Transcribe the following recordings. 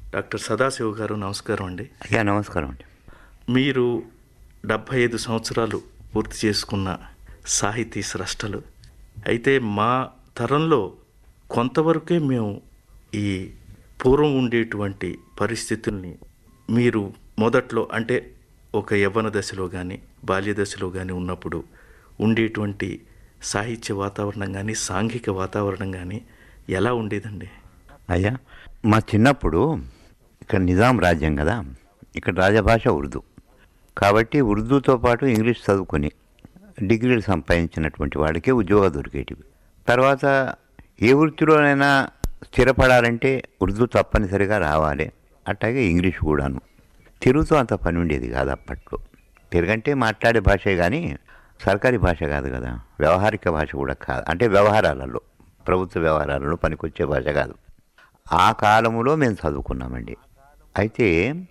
doctor Sadashiva గారు నమస్కారం అండి అయ్యా నమస్కారం అండి మీరు డెబ్భై ఐదు సంవత్సరాలు పూర్తి చేసుకున్న సాహితీ స్రష్టలు అయితే మా తరంలో కొంతవరకే మేము ఈ పూర్వం ఉండేటువంటి పరిస్థితుల్ని మీరు మొదట్లో అంటే ఒక యవ్వన దశలో కానీ బాల్య దశలో కానీ ఉన్నప్పుడు ఉండేటువంటి సాహిత్య వాతావరణం కానీ సాంఘిక వాతావరణం కానీ ఎలా ఉండేదండి అయ్యా మా చిన్నప్పుడు ఇక్కడ నిజాం రాజ్యం కదా ఇక్కడ రాజభాష ఉర్దూ కాబట్టి ఉర్దూతో పాటు ఇంగ్లీష్ చదువుకొని డిగ్రీలు సంపాదించినటువంటి వాడికే ఉద్యోగాలు దొరికేటివి తర్వాత ఏ వృత్తిలోనైనా స్థిరపడాలంటే ఉర్దూ తప్పనిసరిగా రావాలి అట్లాగే ఇంగ్లీష్ కూడాను తెలుగుతో అంత పని ఉండేది కాదు అప్పట్లో తెలుగంటే మాట్లాడే భాషే కానీ సర్కారీ భాష కాదు కదా వ్యవహారిక భాష కూడా కాదు అంటే వ్యవహారాలలో ప్రభుత్వ వ్యవహారాలలో పనికొచ్చే భాష కాదు ఆ కాలములో మేము చదువుకున్నామండి అయితే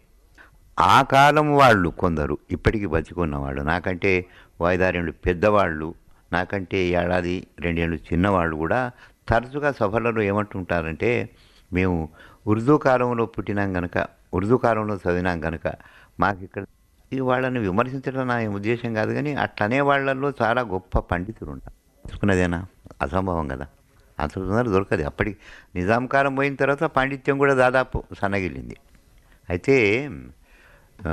ఆ కాలం వాళ్ళు కొందరు ఇప్పటికీ బతికున్నవాళ్ళు నాకంటే వాయిదారేళ్ళు పెద్దవాళ్ళు నాకంటే ఏడాది రెండేళ్ళు చిన్నవాళ్ళు కూడా తరచుగా సభలలో ఏమంటుంటారంటే మేము ఉర్దూ కాలంలో పుట్టినాం గనక ఉర్దూ కాలంలో చదివినాం గనక మాకు ఇక్కడ ఈ వాళ్ళని విమర్శించడం నా ఉద్దేశం కాదు కానీ అట్లనే వాళ్ళల్లో చాలా గొప్ప పండితులు ఉంటారు తెలుసుకున్నదేనా అసంభవం కదా అంత తొందర దొరకదు అప్పటికి నిజాం కాలం పోయిన తర్వాత పాండిత్యం కూడా దాదాపు సన్నగిల్లింది అయితే ఆ,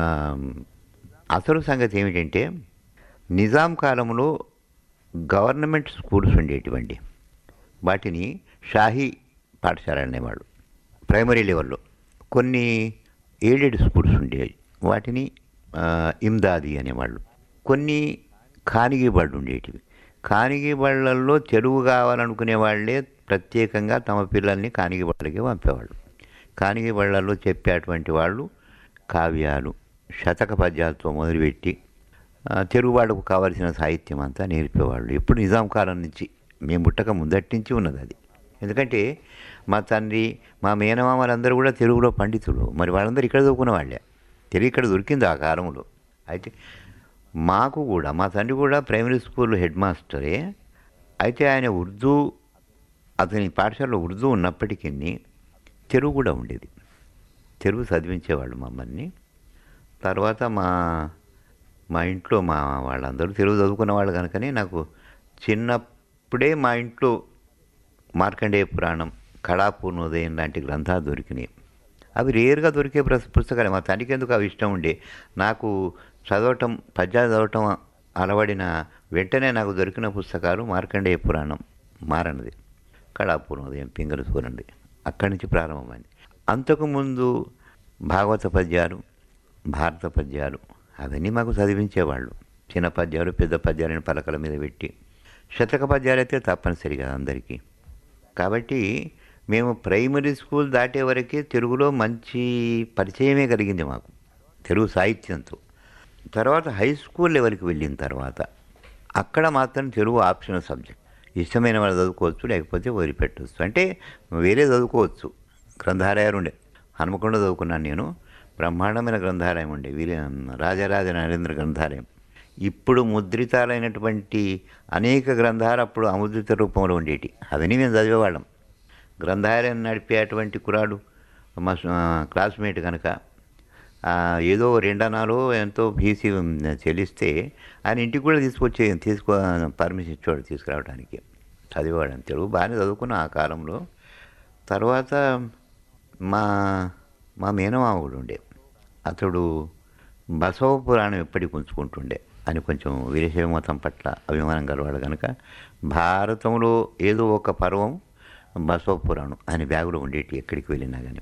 అసలు సంగతి ఏమిటంటే నిజాం కాలంలో గవర్నమెంట్ స్కూల్స్ ఉండేటివండి వాటిని షాహీ పాఠశాల అనేవాళ్ళు ప్రైమరీ లెవెల్లో కొన్ని ఎయిడెడ్ స్కూల్స్ ఉండేవి వాటిని ఆ, ఇమ్దాది అనేవాళ్ళు కొన్ని ఖానిగీ బళ్ళు ఉండేటివి ఖానిగీ బళ్ళల్లో తెలుగు కావాలనుకునే వాళ్ళే ప్రత్యేకంగా తమ పిల్లల్ని ఖానిగీ బళ్ళకి పంపేవాళ్ళు ఖానిగీ బళ్ళల్లో చెప్పేటువంటి వాళ్ళు కావ్యాలు శతక పద్యాలతో మొదలుపెట్టి ఆ, తెలుగు వాళ్ళకు కావలసిన సాహిత్యం అంతా నేర్పేవాళ్ళు ఎప్పుడు నిజాం కాలం నుంచి మేము పుట్టక ముందటి నుంచి ఉన్నది అది ఎందుకంటే మా తండ్రి మా మేనమామలందరూ కూడా తెలుగులో పండితులు మరి వాళ్ళందరూ ఇక్కడ చదువుకున్న వాళ్ళే తెలుగు ఇక్కడ దొరికింది ఆ కాలంలో అయితే మాకు కూడా మా తండ్రి కూడా ప్రైమరీ స్కూల్ హెడ్ మాస్టరే అయితే ఆయన ఉర్దూ అతని పాఠశాలలో ఉర్దూ ఉన్నప్పటికీ తెలుగు కూడా ఉండేది తెలుగు చదివించేవాళ్ళు మమ్మల్ని తర్వాత మా మా ఇంట్లో మా వాళ్ళందరూ తెలుగు చదువుకున్న వాళ్ళు కనుకనే నాకు చిన్నప్పుడే మా ఇంట్లో మార్కండేయ పురాణం కళాపూర్ణోదయం లాంటి గ్రంథాలు దొరికినాయి అవి రేరుగా దొరికే పుస్- పుస్తకాలే మా తండ్రికి ఎందుకు అవి ఇష్టం ఉండే నాకు చదవటం పద్యాలు చదవటం అలవడిన వెంటనే నాకు దొరికిన పుస్తకాలు మార్కండేయ పురాణం మారనది కళాపూర్ణోదయం పింగళ సూరండి అక్కడి నుంచి ప్రారంభమైంది అంతకుముందు భాగవత పద్యాలు భారత పద్యాలు అవన్నీ మాకు చదివించేవాళ్ళు చిన్న పద్యాలు పెద్ద పద్యాలను పలకల మీద పెట్టి శతక పద్యాలు అయితే తప్పనిసరి కదా అందరికీ కాబట్టి మేము ప్రైమరీ స్కూల్ దాటే వరకే తెలుగులో మంచి పరిచయమే కలిగింది మాకు తెలుగు సాహిత్యంతో తర్వాత హై స్కూల్ లెవెల్కి వెళ్ళిన తర్వాత అక్కడ మాత్రం తెలుగు ఆప్షనల్ సబ్జెక్ట్ ఇష్టమైన వాళ్ళు చదువుకోవచ్చు లేకపోతే వదిలిపెట్టవచ్చు అంటే వేరే చదువుకోవచ్చు గ్రంథాలయాలు ఉండే హనుమకొండ చదువుకున్నాను నేను బ్రహ్మాండమైన గ్రంథాలయం ఉండే వీరే రాజరాజ నరేంద్ర గ్రంథాలయం ఇప్పుడు ముద్రితాలైనటువంటి అనేక గ్రంథాలు అప్పుడు అముద్రిత రూపంలో ఉండేటి అవన్నీ మేము చదివేవాళ్ళం గ్రంథాలయం నడిపేటువంటి కురాడు మా ఆ, క్లాస్మేట్ కనుక ఆ, ఏదో రెండనాలో ఎంతో ఫీజు చెల్లిస్తే ఆయన ఇంటికి కూడా తీసుకొచ్చే తీసుకో పర్మిషన్ ఇచ్చేవాడు తీసుకురావడానికి చదివేవాడు తెలుగు బాగానే చదువుకున్న ఆ కాలంలో తర్వాత మా మా మేనమామ కూడా ఉండే అతడు బసవ పురాణం ఎప్పటికి ఉంచుకుంటుండే అని కొంచెం వీరశైవ మతం పట్ల అభిమానం గలవాడు కనుక భారతంలో ఏదో ఒక పర్వం బసవ పురాణం ఆయన బ్యాగులో ఉండేటి ఎక్కడికి వెళ్ళినా కానీ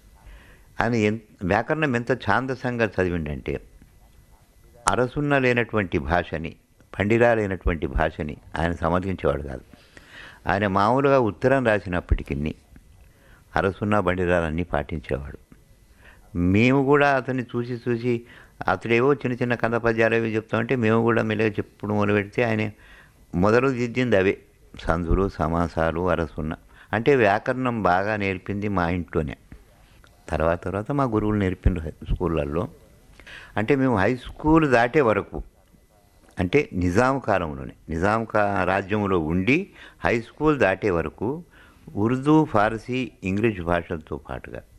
ఆయన ఎంత వ్యాకరణం ఎంత ఛాందసంగా చదివిండంటే అరసున్న లేనటువంటి భాషని పండిరా లేనటువంటి భాషని ఆయన సమర్థించేవాడు కాదు ఆయన మామూలుగా ఉత్తరం రాసినప్పటికీ అరసున్న బండిరాలన్నీ పాటించేవాడు మేము కూడా అతన్ని చూసి చూసి అతడేవో చిన్న చిన్న కంద పద్యాలు అవి చెప్తామంటే మేము కూడా మెల్లగా చెప్పుడు మొదలు పెడితే ఆయన మొదలు దిద్దింది అవే సందులు సమాసాలు అరసున్న అంటే వ్యాకరణం బాగా నేర్పింది మా ఇంట్లోనే తర్వాత తర్వాత మా గురువులు నేర్పిండ్రు స్కూళ్ళల్లో అంటే మేము హై స్కూల్ దాటే వరకు అంటే నిజాం కాలంలోనే నిజాం కా రాజ్యంలో ఉండి హై స్కూల్ దాటే వరకు ఉర్దూ ఫారసీ ఇంగ్లీష్ భాషలతో పాటుగా